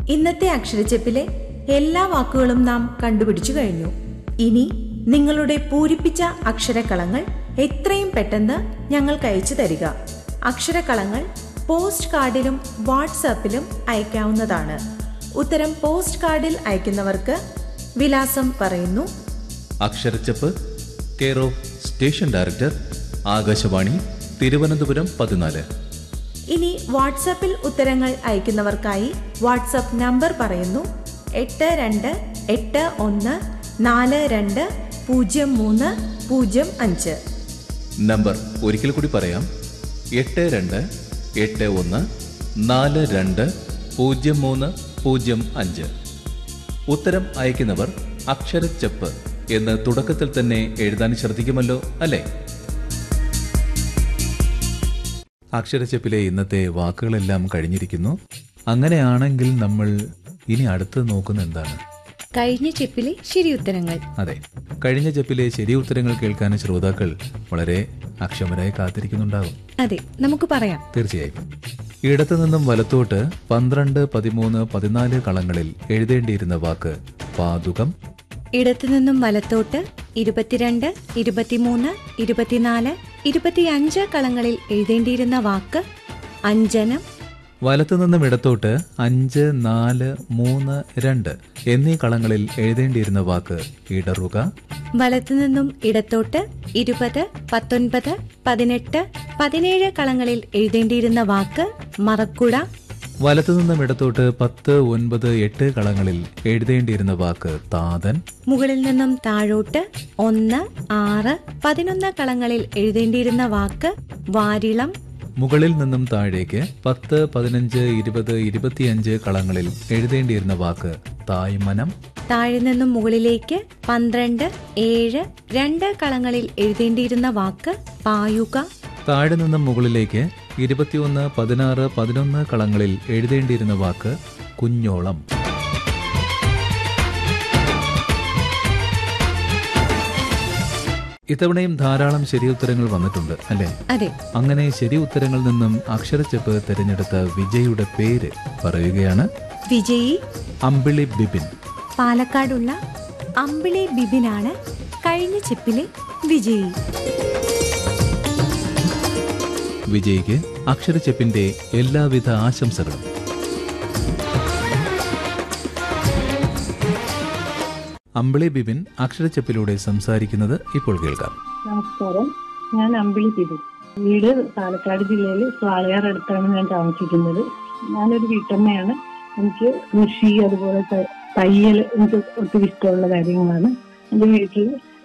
ഇന്നത്തെ അക്ഷരച്ചെപ്പിലെ എല്ലാ വാക്കുകളും നാം കണ്ടുപിടിച്ചു കഴിഞ്ഞു ഇനി നിങ്ങളുടെ പൂരിപ്പിച്ച അക്ഷരക്കളങ്ങൾ എത്രയും പെട്ടെന്ന് ഞങ്ങൾക്ക് അയച്ചു തരിക അക്ഷരക്കളങ്ങൾ പോസ്റ്റ് കാർഡിലും വാട്സാപ്പിലും അയക്കാവുന്നതാണ് ഉത്തരം പോസ്റ്റ് കാർഡിൽ അയക്കുന്നവർക്ക് വിലാസം പറയുന്നു അക്ഷരച്ചപ്പ് care of station director Akashvani Thiruvananthapuram പതിനാല് ഇനി വാട്സാപ്പിൽ ഉത്തരങ്ങൾ അയക്കുന്നവർക്കായി വാട്സാപ്പ് നമ്പർ പറയുന്നു എട്ട് രണ്ട് എട്ട് ഒന്ന് നാല് രണ്ട് പൂജ്യം മൂന്ന് പൂജ്യം അഞ്ച് നമ്പർ ഒരിക്കൽ കൂടി പറയാം എട്ട് രണ്ട് എട്ട് ഒന്ന് നാല് രണ്ട് പൂജ്യം മൂന്ന് പൂജ്യം അഞ്ച് ഉത്തരം അയക്കുന്നവർ അക്ഷരച്ചപ്പ് എന്ന് തുടക്കത്തിൽ തന്നെ എഴുതാൻ ശ്രദ്ധിക്കുമല്ലോ അല്ലേ അക്ഷരച്ചപ്പിലെ ഇന്നത്തെ വാക്കുകളെല്ലാം കഴിഞ്ഞിരിക്കുന്നു അങ്ങനെയാണെങ്കിൽ നമ്മൾ ഇനി അടുത്ത് നോക്കുന്ന എന്താണ് കഴിഞ്ഞ ചെപ്പിലെ ശരിയുത്തരങ്ങൾ അതെ കഴിഞ്ഞ ചെപ്പിലെ ശരി ഉത്തരങ്ങൾ കേൾക്കാൻ ശ്രോതാക്കൾ വളരെ അക്ഷമരായി കാത്തിരിക്കുന്നുണ്ടാകും അതെ നമുക്ക് പറയാം തീർച്ചയായും ഇടത്തു നിന്നും വലത്തോട്ട് പന്ത്രണ്ട് പതിമൂന്ന് പതിനാല് കളങ്ങളിൽ എഴുതേണ്ടിയിരുന്ന വാക്ക് പാതുകം ഇടത്തുനിന്നും വലത്തോട്ട് ഇരുപത്തിരണ്ട് ഇരുപത്തിമൂന്ന് ഇരുപത്തിനാല് ഇരുപത്തിയഞ്ച് കളങ്ങളിൽ എഴുതേണ്ടിയിരുന്ന വാക്ക് അഞ്ജനം വലത്തു നിന്നും ഇടത്തോട്ട് അഞ്ച് നാല് മൂന്ന് രണ്ട് എന്നീ കളങ്ങളിൽ എഴുതേണ്ടിയിരുന്ന വാക്ക് ഇടറുക വലത്തുനിന്നും ഇടത്തോട്ട് ഇരുപത് പത്തൊൻപത് പതിനെട്ട് പതിനേഴ് കളങ്ങളിൽ എഴുതേണ്ടിയിരുന്ന വാക്ക് മറക്കുട വലത്തു നിന്നും ഇടത്തോട്ട് പത്ത് ഒൻപത് എട്ട് കളങ്ങളിൽ എഴുതേണ്ടിയിരുന്ന വാക്ക് താതൻ മുകളിൽ നിന്നും താഴോട്ട് ഒന്ന് ആറ് പതിനൊന്ന് കളങ്ങളിൽ എഴുതേണ്ടിയിരുന്ന വാക്ക് വാരിളം മുകളിൽ നിന്നും താഴേക്ക് പത്ത് പതിനഞ്ച് ഇരുപത് ഇരുപത്തിയഞ്ച് കളങ്ങളിൽ എഴുതേണ്ടിയിരുന്ന വാക്ക് തായ്മനം താഴെ നിന്നും മുകളിലേക്ക് പന്ത്രണ്ട് ഏഴ് രണ്ട് കളങ്ങളിൽ എഴുതേണ്ടിയിരുന്ന വാക്ക് പായുക താഴെ നിന്നും മുകളിലേക്ക് ഇരുപത്തിയൊന്ന് പതിനാറ് പതിനൊന്ന് കളങ്ങളിൽ എഴുതേണ്ടിയിരുന്ന വാക്ക് കുഞ്ഞോളം ഇത്തവണയും ധാരാളം ശരി ഉത്തരങ്ങൾ വന്നിട്ടുണ്ട് അല്ലേ അതെ അങ്ങനെ ശരി ഉത്തരങ്ങളിൽ നിന്നും അക്ഷരച്ചെപ്പ് തിരഞ്ഞെടുത്ത വിജയുടെ പേര് പറയുകയാണ് വിജയി അമ്പിളി ബിബിൻ പാലക്കാടുള്ള അമ്പിളി ബിബിനാണ് കഴിഞ്ഞ ചെപ്പിലെ വിജയി വിജയ്ക്ക് അക്ഷരച്ചെപ്പിന്റെ എല്ലാവിധ ആശംസകളും അമ്പിളി ബിബിൻ അക്ഷരച്ചെപ്പിലൂടെ സംസാരിക്കുന്നത് ഇപ്പോൾ കേൾക്കാം നമസ്കാരം ഞാൻ അമ്പിളി തിരു വീട് പാലക്കാട് ജില്ലയിൽ സ്വാളിയാർ അടുത്താണ് ഞാൻ താമസിക്കുന്നത് ഞാനൊരു വീട്ടമ്മയാണ് എനിക്ക് കൃഷി അതുപോലെ ത- തയ്യൽ എനിക്ക് ഒത്തിരി ഇഷ്ടമുള്ള കാര്യങ്ങളാണ് എൻ്റെ വീട്ടിൽ